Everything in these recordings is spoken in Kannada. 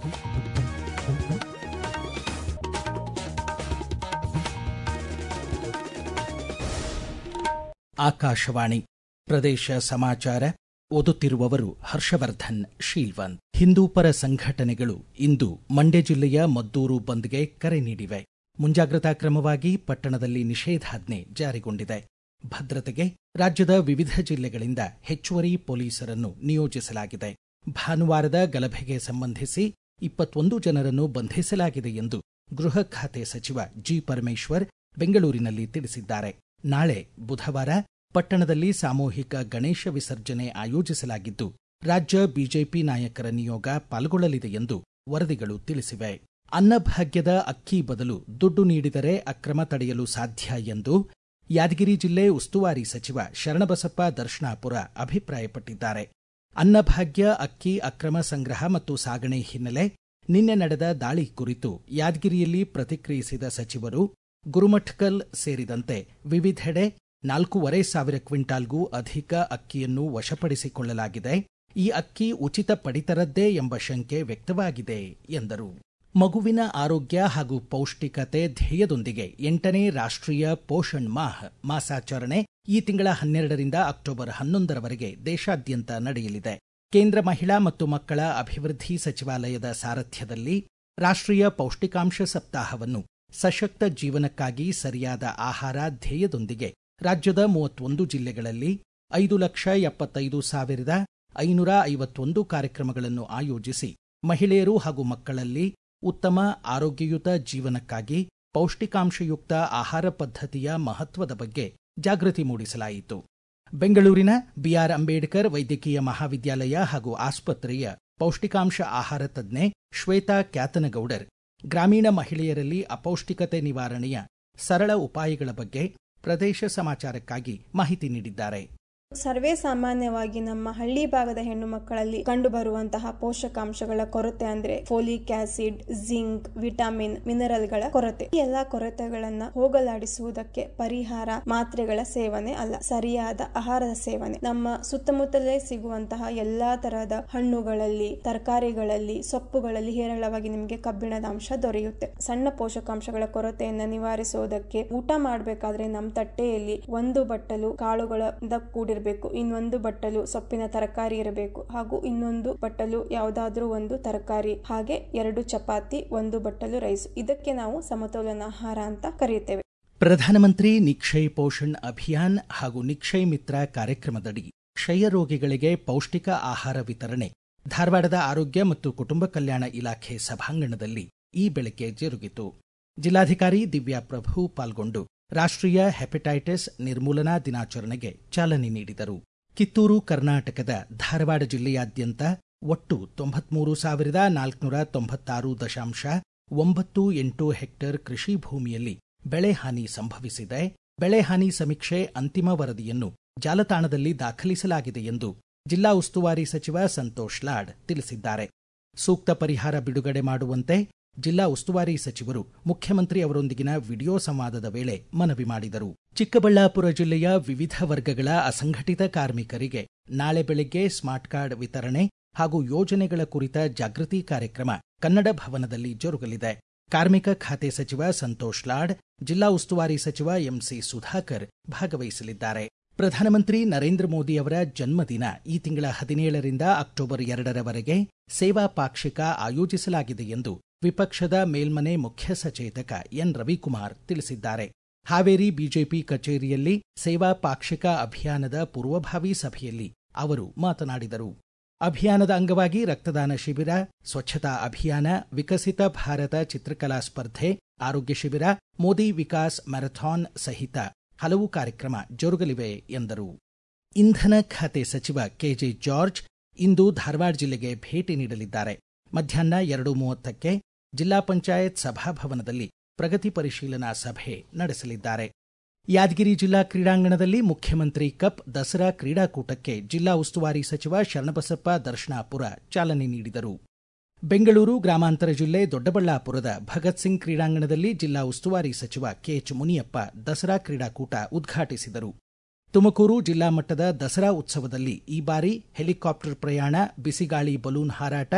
ಆಕಾಶವಾಣಿ ಪ್ರದೇಶ ಸಮಾಚಾರ ಓದುತ್ತಿರುವವರು ಹರ್ಷವರ್ಧನ್ ಶೀಲ್ವಂತ್ ಹಿಂದೂಪರ ಸಂಘಟನೆಗಳು ಇಂದು ಮಂಡ್ಯ ಜಿಲ್ಲೆಯ ಮದ್ದೂರು ಬಂದ್ಗೆ ಕರೆ ನೀಡಿವೆ ಮುಂಜಾಗ್ರತಾ ಕ್ರಮವಾಗಿ ಪಟ್ಟಣದಲ್ಲಿ ನಿಷೇಧಾಜ್ಞೆ ಜಾರಿಗೊಂಡಿದೆ ಭದ್ರತೆಗೆ ರಾಜ್ಯದ ವಿವಿಧ ಜಿಲ್ಲೆಗಳಿಂದ ಹೆಚ್ಚುವರಿ ಪೊಲೀಸರನ್ನು ನಿಯೋಜಿಸಲಾಗಿದೆ ಭಾನುವಾರದ ಗಲಭೆಗೆ ಸಂಬಂಧಿಸಿ ಇಪ್ಪತ್ತೊಂದು ಜನರನ್ನು ಬಂಧಿಸಲಾಗಿದೆ ಎಂದು ಗೃಹ ಖಾತೆ ಸಚಿವ ಜಿ ಪರಮೇಶ್ವರ್ ಬೆಂಗಳೂರಿನಲ್ಲಿ ತಿಳಿಸಿದ್ದಾರೆ ನಾಳೆ ಬುಧವಾರ ಪಟ್ಟಣದಲ್ಲಿ ಸಾಮೂಹಿಕ ಗಣೇಶ ವಿಸರ್ಜನೆ ಆಯೋಜಿಸಲಾಗಿದ್ದು ರಾಜ್ಯ ಬಿಜೆಪಿ ನಾಯಕರ ನಿಯೋಗ ಪಾಲ್ಗೊಳ್ಳಲಿದೆ ಎಂದು ವರದಿಗಳು ತಿಳಿಸಿವೆ ಅನ್ನಭಾಗ್ಯದ ಅಕ್ಕಿ ಬದಲು ದುಡ್ಡು ನೀಡಿದರೆ ಅಕ್ರಮ ತಡೆಯಲು ಸಾಧ್ಯ ಎಂದು ಯಾದಗಿರಿ ಜಿಲ್ಲೆ ಉಸ್ತುವಾರಿ ಸಚಿವ ಶರಣಬಸಪ್ಪ ದರ್ಶನಾಪುರ ಅಭಿಪ್ರಾಯಪಟ್ಟಿದ್ದಾರೆ ಅನ್ನಭಾಗ್ಯ ಅಕ್ಕಿ ಅಕ್ರಮ ಸಂಗ್ರಹ ಮತ್ತು ಸಾಗಣೆ ಹಿನ್ನೆಲೆ ನಿನ್ನೆ ನಡೆದ ದಾಳಿ ಕುರಿತು ಯಾದಗಿರಿಯಲ್ಲಿ ಪ್ರತಿಕ್ರಿಯಿಸಿದ ಸಚಿವರು ಗುರುಮಠಕಲ್ ಸೇರಿದಂತೆ ವಿವಿಧೆಡೆ ನಾಲ್ಕೂವರೆ ಸಾವಿರ ಕ್ವಿಂಟಾಲ್ಗೂ ಅಧಿಕ ಅಕ್ಕಿಯನ್ನು ವಶಪಡಿಸಿಕೊಳ್ಳಲಾಗಿದೆ ಈ ಅಕ್ಕಿ ಉಚಿತ ಪಡಿತರದ್ದೇ ಎಂಬ ಶಂಕೆ ವ್ಯಕ್ತವಾಗಿದೆ ಎಂದರು ಮಗುವಿನ ಆರೋಗ್ಯ ಹಾಗೂ ಪೌಷ್ಟಿಕತೆ ಧ್ಯೇಯದೊಂದಿಗೆ ಎಂಟನೇ ರಾಷ್ಟ್ರೀಯ ಪೋಷಣ್ ಮಾಹ್ ಮಾಸಾಚರಣೆ ಈ ತಿಂಗಳ ಹನ್ನೆರಡರಿಂದ ಅಕ್ಟೋಬರ್ ಹನ್ನೊಂದರವರೆಗೆ ದೇಶಾದ್ಯಂತ ನಡೆಯಲಿದೆ ಕೇಂದ್ರ ಮಹಿಳಾ ಮತ್ತು ಮಕ್ಕಳ ಅಭಿವೃದ್ಧಿ ಸಚಿವಾಲಯದ ಸಾರಥ್ಯದಲ್ಲಿ ರಾಷ್ಟ್ರೀಯ ಪೌಷ್ಟಿಕಾಂಶ ಸಪ್ತಾಹವನ್ನು ಸಶಕ್ತ ಜೀವನಕ್ಕಾಗಿ ಸರಿಯಾದ ಆಹಾರ ಧ್ಯೇಯದೊಂದಿಗೆ ರಾಜ್ಯದ ಮೂವತ್ತೊಂದು ಜಿಲ್ಲೆಗಳಲ್ಲಿ ಐದು ಲಕ್ಷ ಎಪ್ಪತ್ತೈದು ಸಾವಿರದ ಐನೂರ ಐವತ್ತೊಂದು ಕಾರ್ಯಕ್ರಮಗಳನ್ನು ಆಯೋಜಿಸಿ ಮಹಿಳೆಯರು ಹಾಗೂ ಮಕ್ಕಳಲ್ಲಿ ಉತ್ತಮ ಆರೋಗ್ಯಯುತ ಜೀವನಕ್ಕಾಗಿ ಪೌಷ್ಟಿಕಾಂಶಯುಕ್ತ ಆಹಾರ ಪದ್ಧತಿಯ ಮಹತ್ವದ ಬಗ್ಗೆ ಜಾಗೃತಿ ಮೂಡಿಸಲಾಯಿತು ಬೆಂಗಳೂರಿನ ಬಿಆರ್ ಅಂಬೇಡ್ಕರ್ ವೈದ್ಯಕೀಯ ಮಹಾವಿದ್ಯಾಲಯ ಹಾಗೂ ಆಸ್ಪತ್ರೆಯ ಪೌಷ್ಟಿಕಾಂಶ ಆಹಾರ ತಜ್ಞೆ ಶ್ವೇತಾ ಕ್ಯಾತನಗೌಡರ್ ಗ್ರಾಮೀಣ ಮಹಿಳೆಯರಲ್ಲಿ ಅಪೌಷ್ಟಿಕತೆ ನಿವಾರಣೆಯ ಸರಳ ಉಪಾಯಗಳ ಬಗ್ಗೆ ಪ್ರದೇಶ ಸಮಾಚಾರಕ್ಕಾಗಿ ಮಾಹಿತಿ ನೀಡಿದ್ದಾರೆ ಸರ್ವೇ ಸಾಮಾನ್ಯವಾಗಿ ನಮ್ಮ ಹಳ್ಳಿ ಭಾಗದ ಹೆಣ್ಣು ಮಕ್ಕಳಲ್ಲಿ ಕಂಡುಬರುವಂತಹ ಪೋಷಕಾಂಶಗಳ ಕೊರತೆ ಅಂದ್ರೆ ಫೋಲಿಕ್ ಆಸಿಡ್ ಜಿಂಕ್ ವಿಟಮಿನ್ ಮಿನರಲ್ಗಳ ಕೊರತೆ ಈ ಎಲ್ಲಾ ಕೊರತೆಗಳನ್ನ ಹೋಗಲಾಡಿಸುವುದಕ್ಕೆ ಪರಿಹಾರ ಮಾತ್ರೆಗಳ ಸೇವನೆ ಅಲ್ಲ ಸರಿಯಾದ ಆಹಾರದ ಸೇವನೆ ನಮ್ಮ ಸುತ್ತಮುತ್ತಲೇ ಸಿಗುವಂತಹ ಎಲ್ಲಾ ತರಹದ ಹಣ್ಣುಗಳಲ್ಲಿ ತರಕಾರಿಗಳಲ್ಲಿ ಸೊಪ್ಪುಗಳಲ್ಲಿ ಹೇರಳವಾಗಿ ನಿಮಗೆ ಕಬ್ಬಿಣದ ಅಂಶ ದೊರೆಯುತ್ತೆ ಸಣ್ಣ ಪೋಷಕಾಂಶಗಳ ಕೊರತೆಯನ್ನ ನಿವಾರಿಸುವುದಕ್ಕೆ ಊಟ ಮಾಡಬೇಕಾದ್ರೆ ನಮ್ಮ ತಟ್ಟೆಯಲ್ಲಿ ಒಂದು ಬಟ್ಟಲು ಕಾಳುಗಳಿಂದ ಕೂಡಿರ ಇನ್ನೊಂದು ಬಟ್ಟಲು ಸೊಪ್ಪಿನ ತರಕಾರಿ ಇರಬೇಕು ಹಾಗೂ ಇನ್ನೊಂದು ಬಟ್ಟಲು ಯಾವುದಾದ್ರೂ ಒಂದು ತರಕಾರಿ ಹಾಗೆ ಎರಡು ಚಪಾತಿ ಒಂದು ಬಟ್ಟಲು ರೈಸ್ ಇದಕ್ಕೆ ನಾವು ಸಮತೋಲನ ಆಹಾರ ಅಂತ ಕರೆಯುತ್ತೇವೆ ಪ್ರಧಾನಮಂತ್ರಿ ನಿಕ್ಷಯ್ ಪೋಷಣ್ ಅಭಿಯಾನ್ ಹಾಗೂ ನಿಕ್ಷಯ್ ಮಿತ್ರ ಕಾರ್ಯಕ್ರಮದಡಿ ಕ್ಷಯ ರೋಗಿಗಳಿಗೆ ಪೌಷ್ಟಿಕ ಆಹಾರ ವಿತರಣೆ ಧಾರವಾಡದ ಆರೋಗ್ಯ ಮತ್ತು ಕುಟುಂಬ ಕಲ್ಯಾಣ ಇಲಾಖೆ ಸಭಾಂಗಣದಲ್ಲಿ ಈ ಬೆಳಗ್ಗೆ ಜರುಗಿತು ಜಿಲ್ಲಾಧಿಕಾರಿ ದಿವ್ಯಾ ಪ್ರಭು ಪಾಲ್ಗೊಂಡು ರಾಷ್ಟ್ರೀಯ ಹೆಪಟೈಟಿಸ್ ನಿರ್ಮೂಲನಾ ದಿನಾಚರಣೆಗೆ ಚಾಲನೆ ನೀಡಿದರು ಕಿತ್ತೂರು ಕರ್ನಾಟಕದ ಧಾರವಾಡ ಜಿಲ್ಲೆಯಾದ್ಯಂತ ಒಟ್ಟು ತೊಂಬತ್ಮೂರು ಸಾವಿರದ ನಾಲ್ಕುನೂರ ತೊಂಬತ್ತಾರು ದಶಾಂಶ ಒಂಬತ್ತು ಎಂಟು ಹೆಕ್ಟೇರ್ ಕೃಷಿ ಭೂಮಿಯಲ್ಲಿ ಬೆಳೆ ಹಾನಿ ಸಂಭವಿಸಿದೆ ಬೆಳೆ ಹಾನಿ ಸಮೀಕ್ಷೆ ಅಂತಿಮ ವರದಿಯನ್ನು ಜಾಲತಾಣದಲ್ಲಿ ದಾಖಲಿಸಲಾಗಿದೆ ಎಂದು ಜಿಲ್ಲಾ ಉಸ್ತುವಾರಿ ಸಚಿವ ಸಂತೋಷ್ ಲಾಡ್ ತಿಳಿಸಿದ್ದಾರೆ ಸೂಕ್ತ ಪರಿಹಾರ ಬಿಡುಗಡೆ ಮಾಡುವಂತೆ ಜಿಲ್ಲಾ ಉಸ್ತುವಾರಿ ಸಚಿವರು ಮುಖ್ಯಮಂತ್ರಿ ಅವರೊಂದಿಗಿನ ವಿಡಿಯೋ ಸಂವಾದದ ವೇಳೆ ಮನವಿ ಮಾಡಿದರು ಚಿಕ್ಕಬಳ್ಳಾಪುರ ಜಿಲ್ಲೆಯ ವಿವಿಧ ವರ್ಗಗಳ ಅಸಂಘಟಿತ ಕಾರ್ಮಿಕರಿಗೆ ನಾಳೆ ಬೆಳಗ್ಗೆ ಸ್ಮಾರ್ಟ್ ಕಾರ್ಡ್ ವಿತರಣೆ ಹಾಗೂ ಯೋಜನೆಗಳ ಕುರಿತ ಜಾಗೃತಿ ಕಾರ್ಯಕ್ರಮ ಕನ್ನಡ ಭವನದಲ್ಲಿ ಜರುಗಲಿದೆ ಕಾರ್ಮಿಕ ಖಾತೆ ಸಚಿವ ಸಂತೋಷ್ ಲಾಡ್ ಜಿಲ್ಲಾ ಉಸ್ತುವಾರಿ ಸಚಿವ ಎಂಸಿ ಸುಧಾಕರ್ ಭಾಗವಹಿಸಲಿದ್ದಾರೆ ಪ್ರಧಾನಮಂತ್ರಿ ನರೇಂದ್ರ ಮೋದಿ ಅವರ ಜನ್ಮದಿನ ಈ ತಿಂಗಳ ಹದಿನೇಳರಿಂದ ಅಕ್ಟೋಬರ್ ಎರಡರವರೆಗೆ ಸೇವಾ ಪಾಕ್ಷಿಕ ಆಯೋಜಿಸಲಾಗಿದೆ ಎಂದು ವಿಪಕ್ಷದ ಮೇಲ್ಮನೆ ಮುಖ್ಯ ಸಚೇತಕ ಎನ್ ರವಿಕುಮಾರ್ ತಿಳಿಸಿದ್ದಾರೆ ಹಾವೇರಿ ಬಿಜೆಪಿ ಕಚೇರಿಯಲ್ಲಿ ಸೇವಾ ಪಾಕ್ಷಿಕ ಅಭಿಯಾನದ ಪೂರ್ವಭಾವಿ ಸಭೆಯಲ್ಲಿ ಅವರು ಮಾತನಾಡಿದರು ಅಭಿಯಾನದ ಅಂಗವಾಗಿ ರಕ್ತದಾನ ಶಿಬಿರ ಸ್ವಚ್ಛತಾ ಅಭಿಯಾನ ವಿಕಸಿತ ಭಾರತ ಚಿತ್ರಕಲಾ ಸ್ಪರ್ಧೆ ಆರೋಗ್ಯ ಶಿಬಿರ ಮೋದಿ ವಿಕಾಸ್ ಮ್ಯಾರಥಾನ್ ಸಹಿತ ಹಲವು ಕಾರ್ಯಕ್ರಮ ಜರುಗಲಿವೆ ಎಂದರು ಇಂಧನ ಖಾತೆ ಸಚಿವ ಕೆಜೆ ಜಾರ್ಜ್ ಇಂದು ಧಾರವಾಡ ಜಿಲ್ಲೆಗೆ ಭೇಟಿ ನೀಡಲಿದ್ದಾರೆ ಮಧ್ಯಾಹ್ನ ಎರಡು ಮೂವತ್ತಕ್ಕೆ ಜಿಲ್ಲಾ ಪಂಚಾಯತ್ ಸಭಾಭವನದಲ್ಲಿ ಪ್ರಗತಿ ಪರಿಶೀಲನಾ ಸಭೆ ನಡೆಸಲಿದ್ದಾರೆ ಯಾದಗಿರಿ ಜಿಲ್ಲಾ ಕ್ರೀಡಾಂಗಣದಲ್ಲಿ ಮುಖ್ಯಮಂತ್ರಿ ಕಪ್ ದಸರಾ ಕ್ರೀಡಾಕೂಟಕ್ಕೆ ಜಿಲ್ಲಾ ಉಸ್ತುವಾರಿ ಸಚಿವ ಶರಣಬಸಪ್ಪ ದರ್ಶನಾಪುರ ಚಾಲನೆ ನೀಡಿದರು ಬೆಂಗಳೂರು ಗ್ರಾಮಾಂತರ ಜಿಲ್ಲೆ ದೊಡ್ಡಬಳ್ಳಾಪುರದ ಭಗತ್ ಸಿಂಗ್ ಕ್ರೀಡಾಂಗಣದಲ್ಲಿ ಜಿಲ್ಲಾ ಉಸ್ತುವಾರಿ ಸಚಿವ ಕೆಎಚ್ ಮುನಿಯಪ್ಪ ದಸರಾ ಕ್ರೀಡಾಕೂಟ ಉದ್ಘಾಟಿಸಿದರು ತುಮಕೂರು ಜಿಲ್ಲಾ ಮಟ್ಟದ ದಸರಾ ಉತ್ಸವದಲ್ಲಿ ಈ ಬಾರಿ ಹೆಲಿಕಾಪ್ಟರ್ ಪ್ರಯಾಣ ಬಿಸಿಗಾಳಿ ಬಲೂನ್ ಹಾರಾಟ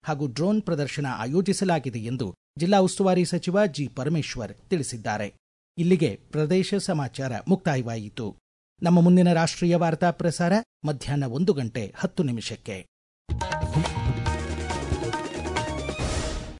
ಹಾಗೂ ಡ್ರೋನ್ ಪ್ರದರ್ಶನ ಆಯೋಜಿಸಲಾಗಿದೆ ಎಂದು ಜಿಲ್ಲಾ ಉಸ್ತುವಾರಿ ಸಚಿವ ಜಿ ಪರಮೇಶ್ವರ್ ತಿಳಿಸಿದ್ದಾರೆ ಇಲ್ಲಿಗೆ ಪ್ರದೇಶ ಸಮಾಚಾರ ಮುಕ್ತಾಯವಾಯಿತು ನಮ್ಮ ಮುಂದಿನ ರಾಷ್ಟ್ರೀಯ ವಾರ್ತಾ ಪ್ರಸಾರ ಮಧ್ಯಾಹ್ನ ಒಂದು ಗಂಟೆ ಹತ್ತು ನಿಮಿಷಕ್ಕೆ